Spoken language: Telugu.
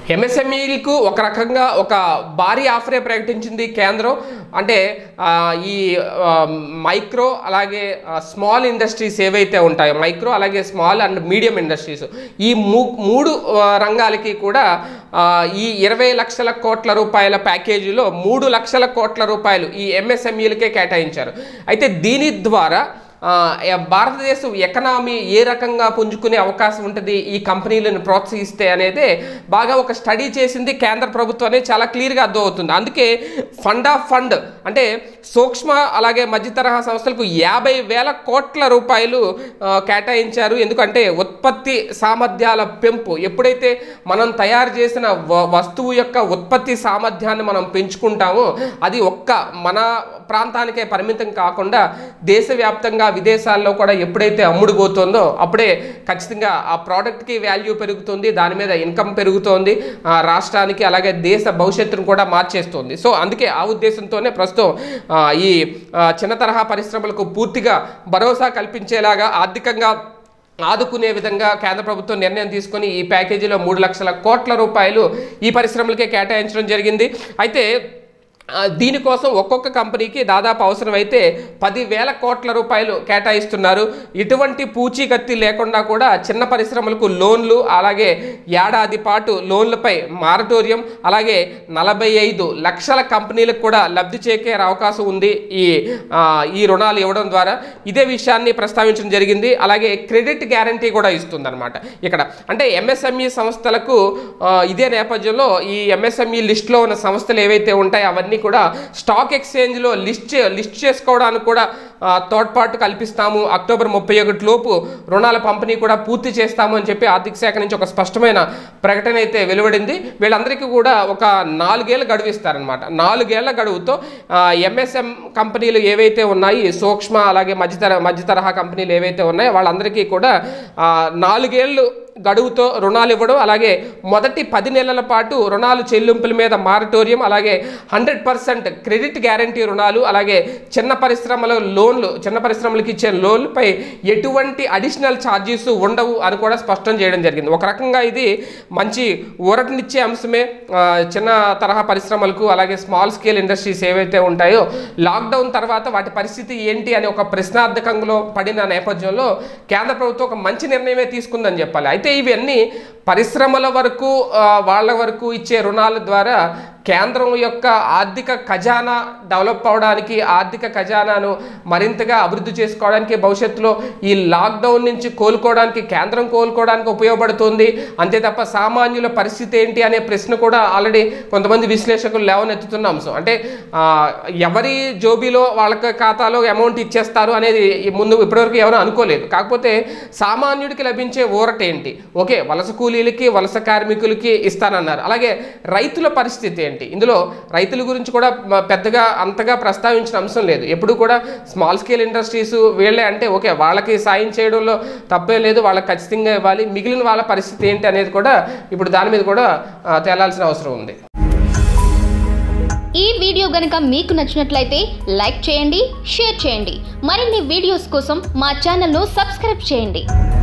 ఎంఎస్ఎంఈలకు ఒక రకంగా ఒక భారీ ఆఫరే ప్రకటించింది కేంద్రం అంటే ఆ, ఈ ఆ, మైక్రో అలాగే ఆ, స్మాల్ ఇండస్ట్రీస్ ఏవైతే ఉంటాయో మైక్రో అలాగే స్మాల్ అండ్ మీడియం ఇండస్ట్రీస్ ఈ మూ మూడు ఆ, రంగాలకి కూడా ఆ, ఈ ఇరవై లక్షల కోట్ల రూపాయల ప్యాకేజీలో మూడు లక్షల కోట్ల రూపాయలు ఈ ఎంఎస్ఎంఈలకే కేటాయించారు అయితే దీని ద్వారా ఆ, ఏ- భారతదేశం ఎకనామీ ఏ రకంగా పుంజుకునే అవకాశం ఉంటుంది ఈ కంపెనీలను ప్రోత్సహిస్తే అనేది బాగా ఒక స్టడీ చేసింది కేంద్ర ప్రభుత్వం అనేది చాలా క్లియర్గా అర్థమవుతుంది అందుకే ఫండ్ ఆఫ్ ఫండ్ అంటే సూక్ష్మ అలాగే మధ్య తరహా సంస్థలకు యాభై వేల కోట్ల రూపాయలు ఆ, కేటాయించారు ఎందుకంటే ఉత్పత్తి సామర్థ్యాల పెంపు ఎప్పుడైతే మనం తయారు చేసిన వ- వస్తువు యొక్క ఉత్పత్తి సామర్థ్యాన్ని మనం పెంచుకుంటామో అది ఒక్క మన ప్రాంతానికే పరిమితం కాకుండా దేశవ్యాప్తంగా విదేశాల్లో కూడా ఎప్పుడైతే అమ్ముడు పోతుందో అప్పుడే ఖచ్చితంగా ఆ ప్రోడక్ట్కి వాల్యూ పెరుగుతుంది దాని మీద ఇన్కమ్ పెరుగుతోంది ఆ రాష్ట్రానికి అలాగే దేశ భవిష్యత్తును కూడా మార్చేస్తుంది సో అందుకే ఆ ఉద్దేశంతోనే ప్రస్తుతం ఆ, ఈ ఆ, చిన్న తరహా పరిశ్రమలకు పూర్తిగా భరోసా కల్పించేలాగా ఆర్థికంగా ఆదుకునే విధంగా కేంద్ర ప్రభుత్వం నిర్ణయం తీసుకొని ఈ ప్యాకేజీలో మూడు లక్షల కోట్ల రూపాయలు ఈ పరిశ్రమలకే కేటాయించడం జరిగింది అయితే ఆ, దీనికోసం ఒక్కొక్క కంపెనీకి దాదాపు అవసరమైతే పదివేల కోట్ల రూపాయలు కేటాయిస్తున్నారు ఇటువంటి పూచీకత్తి లేకుండా కూడా చిన్న పరిశ్రమలకు లోన్లు అలాగే ఏడాది పాటు లోన్లపై మారటోరియం అలాగే నలభై ఐదు లక్షల కంపెనీలకు కూడా లబ్ధి చేకూరే అవకాశం ఉంది ఈ ఆ, ఈ రుణాలు ఇవ్వడం ద్వారా ఇదే విషయాన్ని ప్రస్తావించడం జరిగింది అలాగే క్రెడిట్ గ్యారంటీ కూడా ఇస్తుందన్నమాట ఇక్కడ అంటే ఎంఎస్ఎంఈ సంస్థలకు ఆ, ఇదే నేపథ్యంలో ఈ ఎంఎస్ఎంఈ లిస్ట్లో ఉన్న సంస్థలు ఏవైతే ఉంటాయో అవన్నీ కూడా స్టాక్ ఎక్స్చేంజ్లో లిస్ట్ చే- లిస్ట్ చేసుకోవడానికి కూడా ఆ, తోడ్పాటు కల్పిస్తాము అక్టోబర్ ముప్పై ఒకటి లోపు రుణాల పంపిణీ కూడా పూర్తి చేస్తాము అని చెప్పి ఆర్థిక శాఖ నుంచి ఒక స్పష్టమైన ప్రకటన అయితే వెలువడింది వీళ్ళందరికీ కూడా ఒక నాలుగేళ్ల గడువు ఇస్తారనమాట నాలుగేళ్ల గడువుతో ఎంఎస్ఎం కంపెనీలు ఏవైతే ఉన్నాయి సూక్ష్మ అలాగే మధ్యతర మధ్య తరహా కంపెనీలు ఏవైతే ఉన్నాయో వాళ్ళందరికీ కూడా ఆ, నాలుగేళ్లు గడువుతో రుణాలు ఇవ్వడం అలాగే మొదటి పది నెలల పాటు రుణాలు చెల్లింపుల మీద మారటోరియం అలాగే హండ్రెడ్ పర్సెంట్ క్రెడిట్ గ్యారంటీ రుణాలు అలాగే చిన్న పరిశ్రమల లోన్లు చిన్న పరిశ్రమలకు ఇచ్చే లోన్లపై ఎటువంటి అడిషనల్ ఛార్జెస్ ఉండవు అని కూడా స్పష్టం చేయడం జరిగింది ఒక రకంగా ఇది మంచి ఊరటనిచ్చే అంశమే ఆ, చిన్న తరహా పరిశ్రమలకు అలాగే స్మాల్ స్కేల్ ఇండస్ట్రీస్ ఏవైతే ఉంటాయో లాక్డౌన్ తర్వాత వాటి పరిస్థితి ఏంటి అని ఒక ప్రశ్నార్థకంలో పడిన నేపథ్యంలో కేంద్ర ప్రభుత్వం ఒక మంచి నిర్ణయమే తీసుకుందని చెప్పాలి అయితే ఇవన్నీ పరిశ్రమల వరకు ఆ, వాళ్ళ వరకు ఇచ్చే రుణాల ద్వారా కేంద్రం యొక్క ఆర్థిక ఖజానా డెవలప్ అవడానికి ఆర్థిక ఖజానాను మరింతగా అభివృద్ధి చేసుకోవడానికి భవిష్యత్తులో ఈ లాక్డౌన్ నుంచి కోలుకోవడానికి కేంద్రం కోలుకోవడానికి ఉపయోగపడుతుంది అంతే తప్ప సామాన్యుల పరిస్థితి ఏంటి అనే ప్రశ్న కూడా ఆల్రెడీ కొంతమంది విశ్లేషకులు లేవనెత్తుతున్న అంశం అంటే ఆ, ఎవరి జోబీలో వాళ్ళకి ఖాతాలో అమౌంట్ ఇచ్చేస్తారు అనేది ఈ ముందు ఇప్పటివరకు ఎవరు అనుకోలేదు కాకపోతే సామాన్యుడికి లభించే ఊరట ఏంటి ఓకే వలస కూలీలకి వలస కార్మికులకి ఇస్తానన్నారు అలాగే రైతుల పరిస్థితి ఏంటి ఇందులో రైతుల గురించి కూడా మ- పెద్దగా అంతగా ప్రస్తావించిన అంశం లేదు ఎప్పుడు కూడా స్మాల్ స్కేల్ ఇండస్ట్రీస్ వీళ్ళే అంటే ఓకే వాళ్ళకి సాయం చేయడంలో తప్పే లేదు వాళ్ళకి ఖచ్చితంగా ఇవ్వాలి మిగిలిన వాళ్ళ పరిస్థితి ఏంటి అనేది కూడా ఇప్పుడు దాని మీద కూడా ఆ, తేలాల్సిన అవసరం ఉంది ఈ వీడియో గనుక మీకు నచ్చినట్లయితే లైక్ చేయండి షేర్ చేయండి మరిన్ని వీడియోస్ కోసం మా ఛానల్ను సబ్స్క్రైబ్ చేయండి